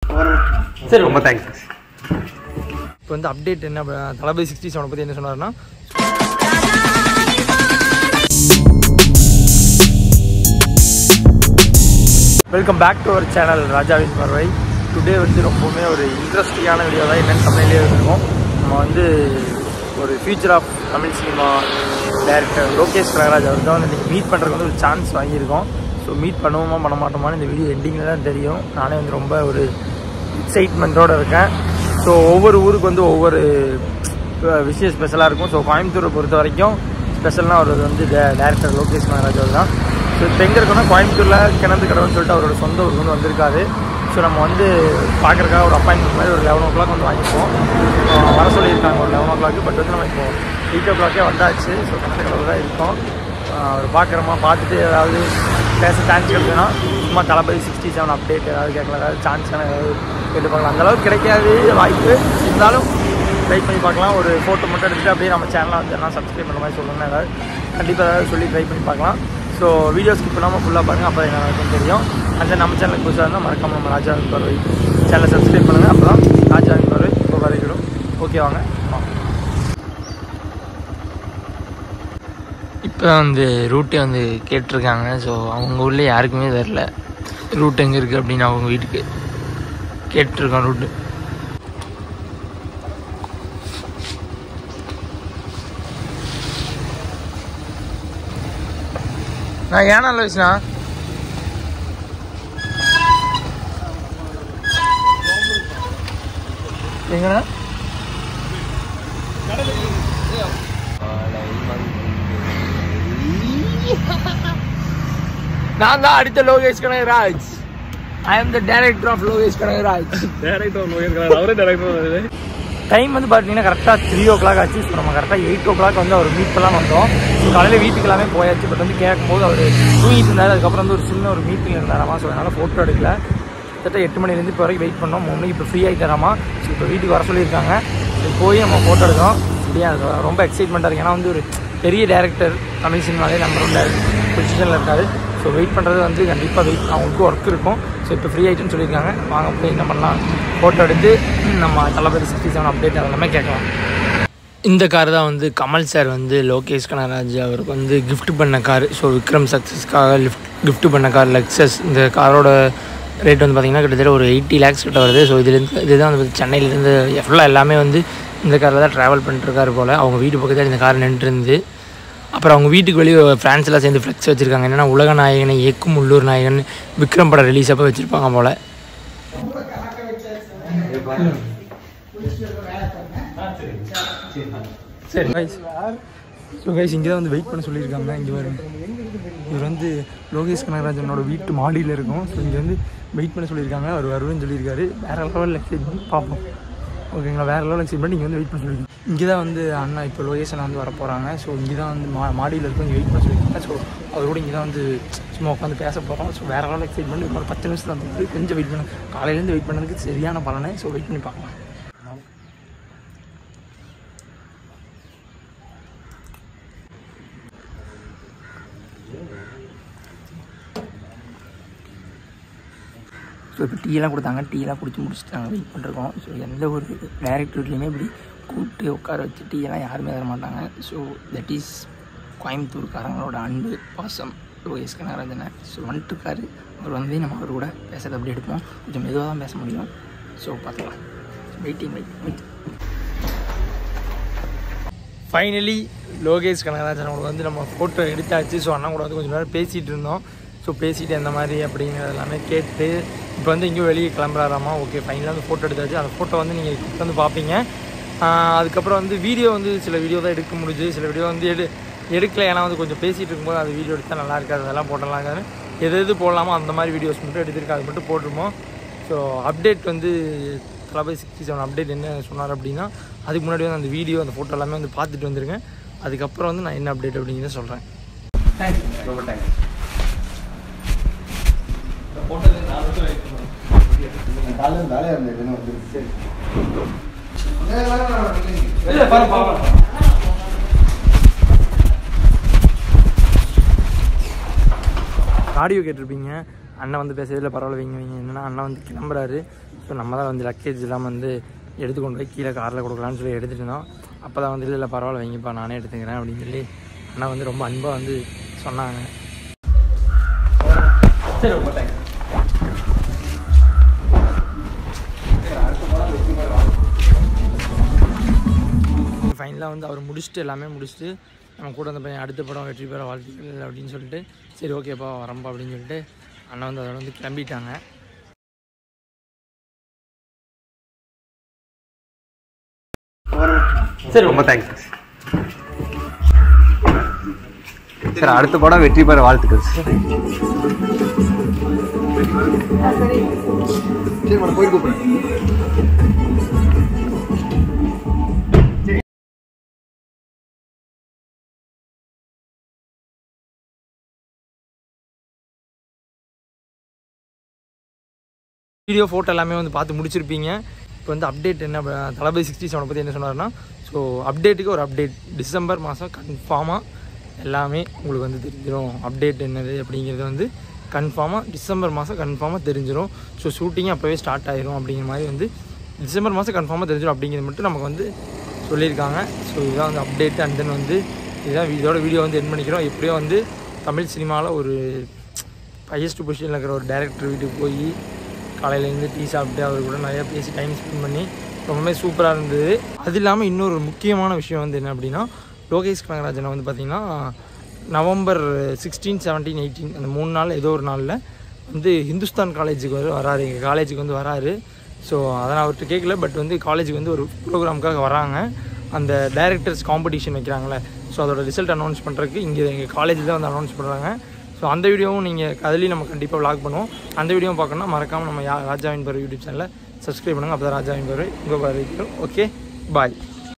சரி ரொம்ப தேங்க்ஸ் இப்போ வந்து அப்டேட் என்ன ப- தளபதி சிக்ஸ்டி செவனை பற்றி என்ன சொன்னார்னா welcome back to our channel ராஜாவின் பார்வை டுடே வந்து ரொம்பவுமே ஒரு இன்ட்ரெஸ்டிங்கான வீடியோ தான் என்னென்னு தமிழ்லேயே இருக்கும் நம்ம வந்து ஒரு future of Tamil cinema director Lokesh Kanagaraj அவர் தான் வந்து இன்றைக்கி மீட் பண்ணுறதுக்கு வந்து ஒரு சான்ஸ் வாங்கியிருக்கோம் ஸோ மீட் பண்ணுவோமா பண்ண மாட்டோமான்னு இந்த வீடியோ எண்டிங்கில் தான் தெரியும் நானே வந்து ரொம்ப ஒரு எக்ஸைட்மெண்ட்டோடு இருக்கேன் ஸோ ஒவ்வொரு ஊருக்கு வந்து ஒவ்வொரு அஹ், விஷயம் ஸ்பெஷலாக இருக்கும் ஸோ கோயம்புத்தூரை பொறுத்த வரைக்கும் ஸ்பெஷல்னா அவர் வந்து டேரக்டர் லோகேஷ் கனகராஜ் அவர் தான் ஸோ இப்போ எங்கே இருக்கோம்னா கோயம்புத்தூரில் கிணந்து கடவுன்னு சொல்லிட்டு அவரோட சொந்த ஊருக்கு வந்து வந்திருக்காரு ஸோ நம்ம வந்து பார்க்குறக்காக ஒரு அப்பாயின்மெண்ட் மாதிரி ஒரு லெவன் ஓ கிளாக் வந்து வாங்கிப்போம் அஹ், வர சொல்லியிருக்காங்க ஒரு லெவன் ஓ கிளாக் பட் வந்து நம்ம இப்போ எயிட் ஓ கிளாக்கே வந்தாச்சு ஸோ கிணத்து கடவுள் தான் இருக்கோம் அஹ், அவர் பார்க்குறோமா பார்த்துட்டு ஏதாவது பேச சான்ஸ் கிடைச்சுன்னா சும்மா தளபதி சிக்ஸ்டி செவன் அப்டேட் ஏதாவது கேட்கலாம் ஏதாவது சான்ஸ் ஏதாவது கேட்டு பார்க்கலாம் அந்தளவுக்கு கிடைக்காது வாய்ப்பு இருந்தாலும் ட்ரை பண்ணி பார்க்கலாம் ஒரு ஃபோட்டோ மட்டும் எடுத்துகிட்டு அப்படியே நம்ம சேனலை வந்து எல்லாம் சப்ஸ்கிரைப் பண்ணுற மாதிரி சொல்லணும்னா ஏதாவது கண்டிப்பாக ஏதாவது சொல்லி ட்ரை பண்ணி பார்க்கலாம் ஸோ வீடியோ ஸ்கிப் பண்ணாமல் ஃபுல்லாக பாருங்கள் அப்போ என்ன நடக்கும் தெரியும் அந்த நம்ம சேனலுக்கு புதுசாக இருந்தால் மறக்காமல் நம்ம ராஜாவின் பார்வை சேனலை சப்ஸ்கிரைப் பண்ணுங்கள் அப்போ தான் ராஜாவின் பார்வை இப்போ வரைக்கிறோம் ஓகே வாங்க இப்போ வந்து ரூட்டே வந்து கேட்டிருக்காங்க ஸோ அவங்க ஊர்ல யாருக்குமே தெரில ரூட் எங்கே இருக்குது அப்படின்னு அவங்க வீட்டுக்கு கேட்டிருக்கோம் ரூட்டு நான் ஏனா லோஸ்ண்ணா எங்கண்ணா நான் தான் அடுத்த Lokesh Kanagaraj I am the director of Lokesh Kanagaraj அவரே டேரக்டர் டைம் வந்து பார்த்தீங்கன்னா கரெக்டாக த்ரீ ஓ கிளாக் ஆச்சு ஸோ நம்ம கரெக்டாக எயிட் ஓ கிளாக் வந்து அவர் மீட் பண்ணலாம் வந்தோம் ஸோ காலையில் வீட்டுக்கு எல்லாமே போயாச்சு பட் வந்து கேட்கும்போது அவர் தூங்கிட்டு இருந்தார் அதுக்கப்புறம் வந்து ஒரு சின்ன ஒரு மீட்டிங் இருந்தாராமா ஸோ அதனால் ஃபோட்டோ எடுக்கல கிட்டத்தட்ட எட்டு மணிலேருந்து இப்போ வரைக்கும் வெயிட் பண்ணோம் மூணு மணிக்கு இப்போ ஃப்ரீ ஆகிட்டாராமா ஸோ இப்போ வீட்டுக்கு வர சொல்லியிருக்காங்க ஸோ போய் நம்ம ஃபோட்டோ எடுக்கிறோம் அப்படியே அது ரொம்ப எக்ஸைட்மெண்ட்டாக இருக்குது ஏன்னா வந்து ஒரு பெரிய டேரக்டர் தமிழ் சினிமாலே நம்பர் ஒன் டேரக்டர் பொசிஷனில் இருக்காரு ஸோ வெயிட் பண்ணுறது வந்து கண்டிப்பாக வெயிட் அவங்களுக்கு ஒர்க் இருக்கும் ஸோ இப்போ ஃப்ரீ ஆகிட்டுன்னு சொல்லியிருக்காங்க வாங்க போய் என்ன பண்ணலாம் ஃபோட்டோ எடுத்து நம்ம தளபதி சிக்ஸ்டி செவன் அப்டேட் அதெல்லாமே கேட்கலாம் இந்த கார் தான் வந்து கமல் சார் வந்து லோகேஷ் கனகராஜ் அவருக்கு வந்து gift பண்ண கார் ஸோ விக்ரம் சக்ஸஸ்க்காக லிஃப்ட் gift பண்ண கார் லெக்ஸஸ் இந்த காரோட ரேட் வந்து பார்த்திங்கன்னா கிட்டத்தட்ட ஒரு எயிட்டி லேக்ஸ் கிட்ட வருது ஸோ இதுலேருந்து இதுதான் வந்து சென்னையிலேருந்து எவ்வளோ எல்லாமே வந்து இந்த காரில் தான் ட்ராவல் பண்ணிட்டுருக்காரு போல் அவங்க வீட்டு பக்கத்தில் இந்த கார் நின்றுருந்து அப்புறம் அவங்க வீட்டுக்கு வெளியே ஃப்ரான்ஸ்லாம் சேர்ந்து ஃப்ளெக்ஸ் வச்சுருக்காங்க என்னென்னா உலக நாயகனை இயக்கும் உள்ளூர் நாயகன் விக்ரம் படம் ரிலீஸ் அப்போ வச்சுருப்பாங்க போல் சரி கைஸ் ஸோ கைஸ் இங்கே தான் வந்து வெயிட் பண்ண சொல்லியிருக்காங்க இங்கே வரும் இவர் வந்து லோகேஷ் கனகராஜனோட வீட்டு மாடியில் இருக்கும் ஸோ இங்கே வந்து வெயிட் பண்ண சொல்லியிருக்காங்க அவர் வருவேன்னு சொல்லியிருக்காரு வேறு லெவலில் எக்ஸைட் பண்ணி பார்ப்போம் ஓகேங்களா வேறு லெவலில் எக்ஸைட் பண்ணி இங்கே வந்து வெயிட் பண்ண சொல்லியிருக்காங்க இங்கே தான் வந்து அண்ணா இப்போ லோகேஷ் அண்ணா வந்து வர போகிறாங்க ஸோ இங்கே தான் வந்து மா மாடியில் இருக்கும் இங்கே வெயிட் பண்ண சொல்லியிருக்காங்க ஸோ அவரோட இங்கே தான் வந்து சும்மா உட்காந்து பேச போகிறோம் ஸோ வேறு லெவலில் எக்ஸைட் பண்ணி ஒரு பத்து நிமிஷத்தில் வந்து கொஞ்சம் வெயிட் பண்ண காலையிலேருந்து வெயிட் பண்ணதுக்கு சரியான பலனை ஸோ வெயிட் பண்ணி பார்க்கலாம் ஸோ இப்போ டீயெல்லாம் கொடுத்தாங்க டீயெல்லாம் குடிச்சு முடிச்சுட்டாங்க வெயிட் பண்ணிருக்கோம் ஸோ எந்த ஒரு டேரக்டர்லேயுமே இப்படி கூப்பிட்டு உட்கார வச்சு டீயெல்லாம் யாருமே தர மாட்டாங்க ஸோ தட் இஸ் கோயம்புத்தூர்காரங்களோட அன்பு பாசம் லோகேஷ் கனகராஜனை ஸோ வந்துட்டுருக்காரு அவர் வந்து நம்ம அவர் கூட பேசுறது அப்படி எடுப்போம் கொஞ்சம் மெதுவாக தான் பேச முடியும் ஸோ பார்த்துக்கலாம் waiting wait wait finally Lokesh கனகராஜன் அவங்களுக்கு வந்து நம்ம ஃபோட்டோ எடுத்தாச்சு ஸோ அண்ணா கூட வந்து கொஞ்சம் நேரம் பேசிகிட்டு இருந்தோம் ஸோ பேசிட்டு எந்த மாதிரி அப்படிங்கிறது எல்லாமே கேட்டு இப்போ வந்து எங்கேயும் வெளியே கிளம்புறாராமா ஓகே ஃபைனலாக வந்து ஃபோட்டோ எடுத்தாச்சு அந்த ஃபோட்டோ வந்து நீங்கள் இப்போ வந்து பார்ப்பீங்க ஆஹ் அதுக்கப்புறம் வந்து வீடியோ வந்து சில வீடியோ தான் எடுக்க முடிஞ்சு சில வீடியோ வந்து எடு எடுக்கல ஏன்னா வந்து கொஞ்சம் பேசிகிட்டு இருக்கும்போது அது வீடியோ எடுத்தால் நல்லா இருக்காது அதெல்லாம் போடலாங்க எது எது போடலாமோ அந்த மாதிரி வீடியோஸ் மட்டும் எடுத்திருக்கு அது மட்டும் போட்டுருமோம் ஸோ அப்டேட் வந்து தளபதி சிக்ஸ்டி செவன் அப்டேட் என்ன சொன்னார் அப்படின்னா அதுக்கு முன்னாடி வந்து அந்த வீடியோ அந்த ஃபோட்டோ எல்லாமே வந்து பார்த்துட்டு வந்துருங்க அதுக்கப்புறம் வந்து நான் என்ன அப்டேட் அப்படிங்கிறத சொல்கிறேன் ரொம்ப தேங்க்ஸ் காலையில் வேலையாக இருந்தது என்ன வந்துருச்சு ஆடியோ கேட்டிருப்பீங்க அண்ணன் வந்து பேசுறதுல பரவாயில்ல வைங்க வைங்க என்னன்னா அண்ணன் வந்து கிளம்புறாரு ஸோ நம்ம தான் வந்து லக்கேஜ் எல்லாம் வந்து எடுத்து கொண்டு போய் கீழே காரில் கொடுக்கலான்னு சொல்லி எடுத்துகிட்டு இருந்தோம் அப்போ தான் வந்து இல்லை இல்லை பரவாயில்ல வைங்கப்பா நானே எடுத்துக்கிறேன் அப்படின்னு சொல்லி அண்ணா வந்து ரொம்ப அன்பாக வந்து சொன்னாங்க சரி ரொம்ப தேங்க்ஸ் ஃபைனலாக வந்து அவர் முடிச்சுட்டு எல்லாமே முடிச்சுட்டு நம்ம கூட அந்த பையன் அடுத்த படம் வெற்றி பெற வாழ்த்துக்கள் அப்படின்னு சொல்லிட்டு சரி ஓகேப்பா வரம்பா அப்படின்னு சொல்லிட்டு அண்ணன் வந்து அதோட வந்து கிளம்பிட்டாங்க சரி ரொம்ப தேங்க்ஸ் சார் அடுத்த படம் வெற்றி பெற வாழ்த்துக்கள் சார் சரி போய் கூப்பிடுறேன் வீடியோ ஃபோட்டோ எல்லாமே வந்து பார்த்து முடிச்சிருப்பீங்க இப்போ வந்து அப்டேட் என்ன ப- தளபதி சிக்ஸ்டி செவனை பற்றி என்ன சொன்னார்னா ஸோ அப்டேட்டுக்கு ஒரு அப்டேட் டிசம்பர் மாதம் கன்ஃபார்மாக எல்லாமே உங்களுக்கு வந்து தெரிஞ்சிடும் அப்டேட் என்னது அப்படிங்கிறது வந்து கன்ஃபார்மாக டிசம்பர் மாதம் கன்ஃபார்மாக தெரிஞ்சிடும் ஸோ ஷூட்டிங் அப்போவே ஸ்டார்ட் ஆயிரும் அப்படிங்கிற மாதிரி வந்து டிசம்பர் மாதம் கன்ஃபார்மாக தெரிஞ்சிடும் அப்படிங்கிறது மட்டும் நமக்கு வந்து சொல்லியிருக்காங்க ஸோ இதுதான் வந்து அப்டேட் அண்ட் தென் வந்து இதுதான் இதோட வீடியோ வந்து என் பண்ணிக்கிறோம் எப்படியோ வந்து தமிழ் சினிமாவில் ஒரு ஹையஸ்ட் பொசிஷனில் இருக்கிற ஒரு டேரக்டர் வீட்டுக்கு போய் காலையிலேருந்து டீ சாப்பிட்டு அவர் கூட நிறையா பேசி டைம் ஸ்பெண்ட் பண்ணி ரொம்பவே சூப்பராக இருந்தது அது இல்லாமல் இன்னொரு முக்கியமான விஷயம் வந்து என்ன அப்படின்னா லோகேஷ் கனகராஜனை வந்து பார்த்திங்கன்னா நவம்பர் சிக்ஸ்டீன் செவன்டீன் எயிட்டீன் அந்த மூணு நாள் ஏதோ ஒரு நாளில் வந்து ஹிந்துஸ்தான் காலேஜுக்கு வந்து வராரு எங்கள் காலேஜுக்கு வந்து வராரு ஸோ அதை நான் அவர்கிட்ட கேட்கல பட் வந்து காலேஜுக்கு வந்து ஒரு ப்ரோக்ராமுக்காக வராங்க அந்த டைரக்டர்ஸ் காம்படிஷன் வைக்கிறாங்களே ஸோ அதோட ரிசல்ட் அனௌன்ஸ் பண்ணுறதுக்கு இங்கே எங்கள் காலேஜில் தான் வந்து அனௌன்ஸ் பண்ணுறாங்க ஸோ அந்த வீடியோவும் நீங்கள் அதுலேயும் நம்ம கண்டிப்பாக vlog பண்ணுவோம் அந்த வீடியோவும் பார்க்கணும்னா மறக்காமல் நம்ம யா ராஜாவின் பருவ யூடியூப் சேனலில் சப்ஸ்கிரைப் பண்ணுங்கள் அப்போ தான் ராஜாவின் பருவ உங்கள் பருவ ஓகே பாய்